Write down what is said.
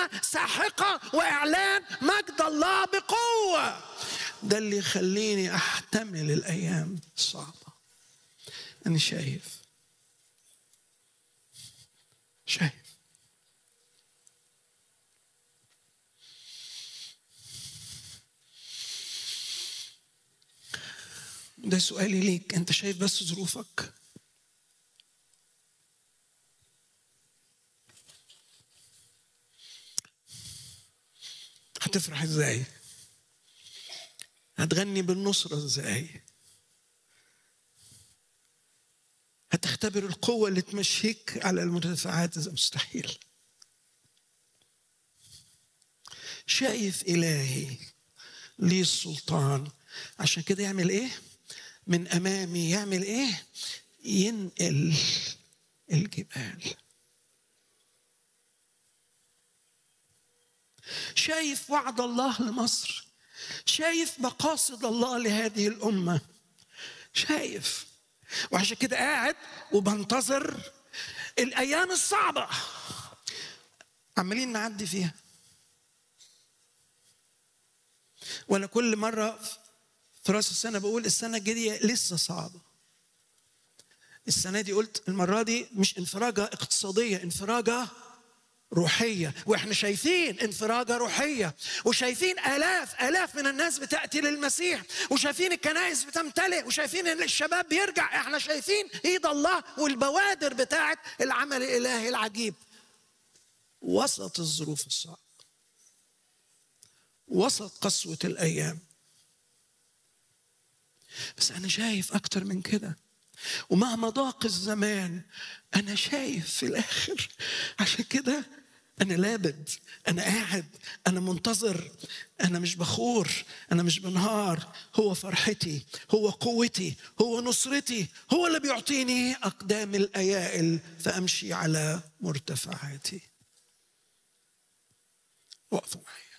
قيامة ساحقة وإعلان مجد الله بقوة ده اللي يخليني أحتمل الأيام الصعبة أنا شايف شايف ده سؤالي ليك انت شايف بس ظروفك هتفرح ازاي هتغني بالنصرة ازاي هتختبر القوة اللي تمشيك على المرتفعات إذا مستحيل شايف إلهي ليه السلطان عشان كده يعمل إيه؟ من أمامي يعمل إيه؟ ينقل الجبال شايف وعد الله لمصر شايف مقاصد الله لهذه الأمة شايف وعشان كده قاعد وبنتظر الأيام الصعبة عمالين نعدي فيها وأنا كل مرة في راس السنة بقول السنة الجاية لسه صعبة السنة دي قلت المرة دي مش انفراجة اقتصادية انفراجة روحية واحنا شايفين انفراجة روحية وشايفين آلاف آلاف من الناس بتأتي للمسيح وشايفين الكنائس بتمتلئ وشايفين ان الشباب بيرجع احنا شايفين ايد الله والبوادر بتاعت العمل الالهي العجيب وسط الظروف الصعبة وسط قسوة الأيام بس أنا شايف أكتر من كده ومهما ضاق الزمان أنا شايف في الآخر عشان كده أنا لابد أنا قاعد أنا منتظر أنا مش بخور أنا مش بنهار هو فرحتي هو قوتي هو نصرتي هو اللي بيعطيني أقدام الأيائل فأمشي على مرتفعاتي وقفوا معي